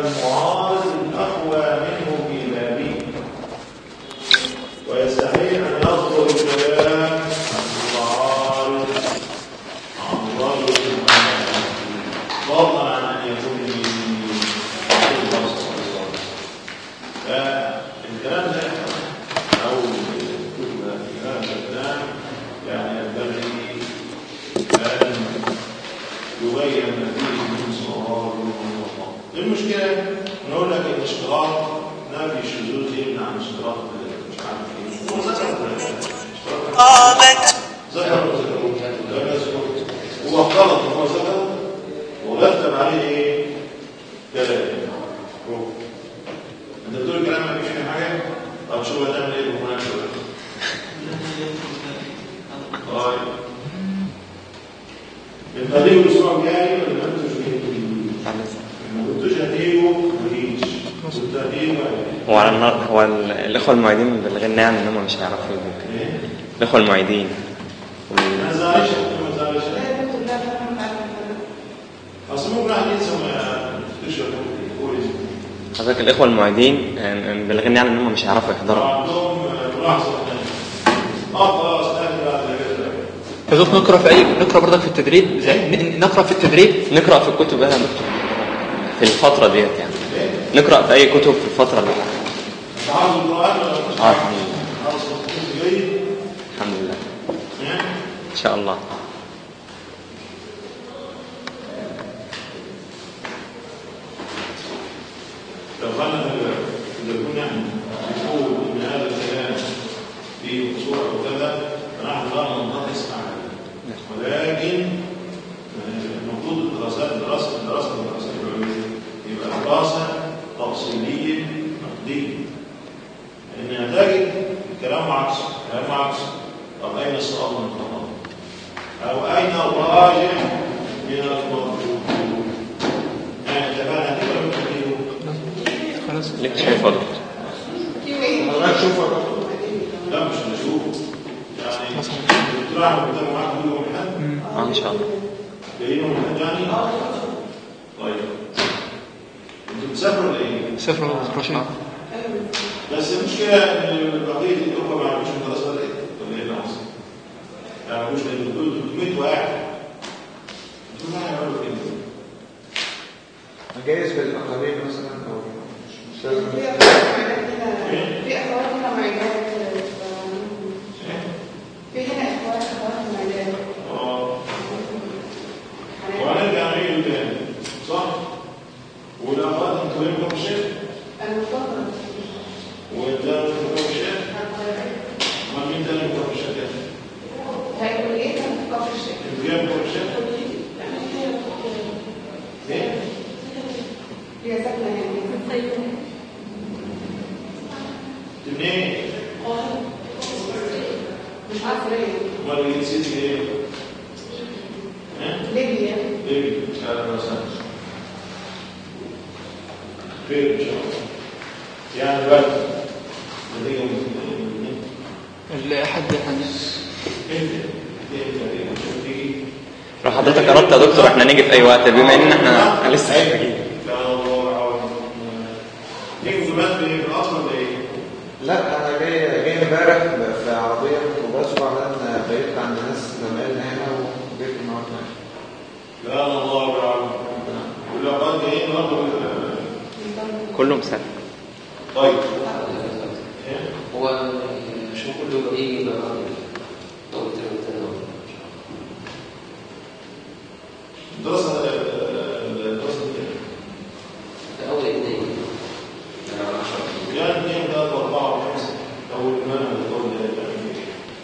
المعارض الأقوى منه في بابه ويستحيل أن يصدر الكلام عن المعارض عن رجل فضلا عن أن يكون من البصر فالكلام ده أو كتب الإمام الإسلام يعني ينبغي أن يبين ما فيه من صواب وخطأ المشكلة نقول لك الاشتراط نفي الشذوذ يمنع عن اشتراط مش عارف ايه هو ذكر قامت ذكر ذكر لم يذكر هو اختلط هو ذكر ورتب عليه ايه؟ كلام هو. انت بتقول الكلام ما فيش فيه حاجه طب شوف هنعمل ايه بالمناسبه طيب الفريق الاسبوع الجاي ولا ما انتوش جايين؟ ما كنتوش هتيجوا ما جيش كنتوا هتيجوا هو على النار هو ال- الإخوة المعيدين بالغنى عن إن هم مش هيعرفوا يجوا كده. ايه؟ الإخوة المعيدين ما زعلش ما زعلش اصل ممكن واحد ينسى وما تشرب كويس حضرتك الإخوة المعيدين آم، بالغنى عن إن هم مش هيعرفوا يحضروا عندهم ملاحظه اه خلاص نقل بعد كده فدوك نقرا في اي نقرا برضك في التدريب زي ن- نقرا في التدريب نقرأ في الكتب هنا دكتور في الفترة ديت يعني نقرأ في أي كتب في الفترة اللي تعرض القران ولا مش آه، الحمد لله. عاوز تكون جيد الحمد لله ها؟ إن شاء الله لو خلنا يكون يعني يقول ان هذا الكلام فيه قصور او كذا فنحن لا ننتقص عليه ولكن آه، المفروض الدراسات دراسه دراسه الدراسات العلويه يبقى دراسه تفصيليه نقديه لان نتائج كلام عكس كلام عكس طب اين الصواب من الخطا؟ او اين الراجح من المطلوب؟ يعني اتفقنا كده ولا كده؟ خلاص ليك شايف وضع حضرتك شوف يا دكتور. لا مش هنشوف يعني الدكتور احمد قدامه معاك كل يوم حد آه إن شاء الله جايين يوم حد يعني طيب انتوا بتسافروا ولا ايه؟ صفر رشيد بس المشكله ان بقيه الاخوه ما يعرفوش الدراسه ولا ايه؟ ولا ايه اللي حصل؟ ما يعرفوش لان دول 300 واحد دول ما يعرفوا كده جايز بالأقاليم مثلا أو مش لازم في اخوات هنا معينات في هنا اخوات اخوات معينات اه وهنرجع نعيد تاني صح؟ والاخوات انتوا لكم شيخ انا مفضله وده لكم شيخ ما مين تاني لكم شيخ؟ هيقول ايه انا في كفر الشيخ انتوا لكم شيخ؟ ايه؟ هي ساكنه يعني منين؟ مش عارفه ليه امال جنسيتك ايه؟ ها؟ ليبيا ليبي اهلا وسهلا خير ان شاء الله يعني بقى نتيجه من الحد يعني انت انت انت تيجي لو حضرتك أردت يا دكتور إحنا نيجي في أي وقت بما إن إحنا لسه مش جايين لا الله عون نيجي زمان في الاصل ولا ايه؟ لا أنا جاي جاي امبارح في عربية ميكروباص وبعدين بقيت عند ناس زمايلنا هنا وجيت النهارده لا الله عون والاوقات جايين برضه كله مسافر طيب هو مش ممكن يبقى ايه بقى طول ترم تاني الدراسه الدراسه دي ده اول اثنين يعني اثنين ثلاثة أربعة وخمسة أو المنهج القول ده يعني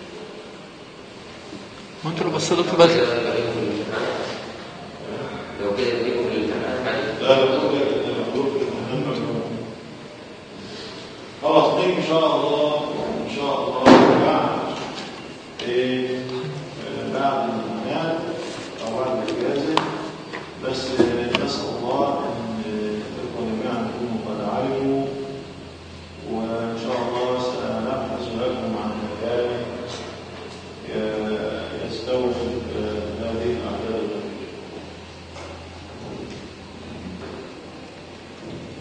ما انتوا لو بصيتوا في بس كده بلاقيهم في الامتحان لو كده بلاقيهم في الامتحان عادي لا لا بقول لك أنا بقول لك مهم. خلاص نيجي إن شاء الله إن شاء الله بعد إيه آه، بعد الامتحان أو بعد الإجازة بس آه، نسأل الله أن الإخوة جميعا يكونوا قد علموا وإن شاء الله سنبحث لكم عن مكان ي- يستوفي آه، هذه الأعداد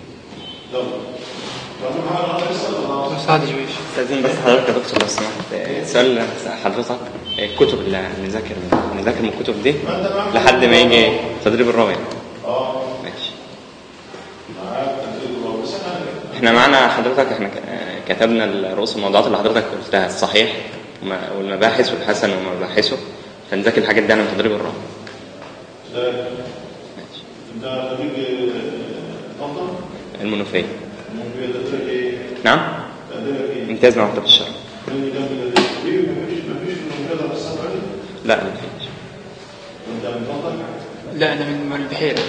يلا طب ما حاجه لسه ولا سعد جويش استاذن بس حضرتك يا دكتور لو سمحت آه، سؤال حضرتك آه، الكتب اللي نذاكر نذاكر من الكتب دي ما انت معاك لحد ما يجي تدريب الراوي اه ماشي معاك تدريب الراوي بس انا احنا معانا حضرتك احنا ك- آه، كتبنا رؤوس الموضوعات اللي حضرتك قلتها الصحيح وما- والمباحث والحسن ومباحثه فنذاكر الحاجات دي عن تدريب الراوي ازاي ماشي انت خريج طنطا المنوفية ممكن تدرك ايه نعم تدرك ايه امتياز مع مكتبة الشرع من جنب التدريب مفيش مفيش من كده السبع لا ما فيش انت من طنطا لا انا من من البحيره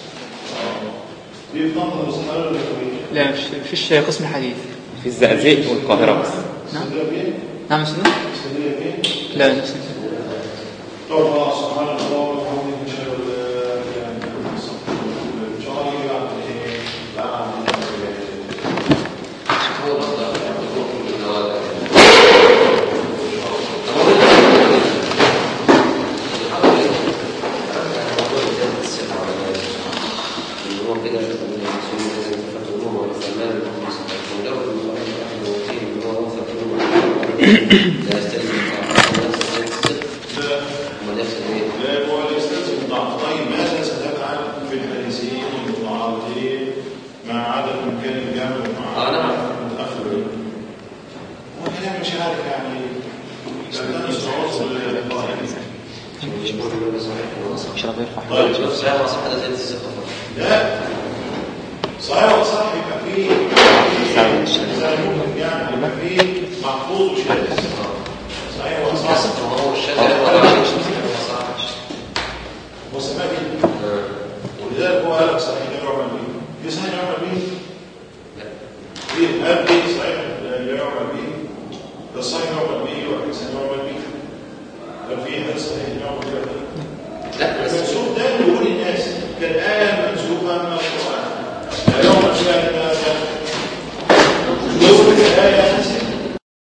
في في طنطا السبع ولا كويس لا مش فيش قسم الحديث في الزقازيق والقاهرة بس نعم اسكندريه فين؟ نعم سنة اسكندريه فين؟ لا نفس طب خلاص سبحان الله والحمد لله اشهد ان لا اله الا الله استغفر الله ان شاء الله يجي بعد ايه؟ بعد هو برضه الروح من النوادر. اللي هو كده من المسلمين زي ما تفضلوا هو سلمان مجرد ان هو احد الوكيل اللي هو وصل فيهم لا يستلزم نفس الصدق لا ونفس الايه لا هو يستلزم الضعف طيب ماذا ستفعل في الحديثين والمتعارضين مع عدم امكان الجمع مع آه، نعم. المتاخرين هو كلام مش عارف يعني كان صعود مش مهم بس صحيح ولا صح شرف يرفع طيب بس صحيح ولا صح ده زي الثقه لا صحيح وصح يبقى فيه سلام الشريف. زي ممكن يعني يبقى فيه محفوظ وشاذ صحيح وصح ما هو الشاذ ولا صح وسماه كده ولذلك هو قال لك صحيح لا يعمل به في صحيح يعمل به في هل في صحيح لا يعمل به ده صحيح يعمل به وحديث يعمل به لو في هذا صحيح يعمل به لا بس المنسوب ده اللي يقول الناس كالآن منسوبا من القرآن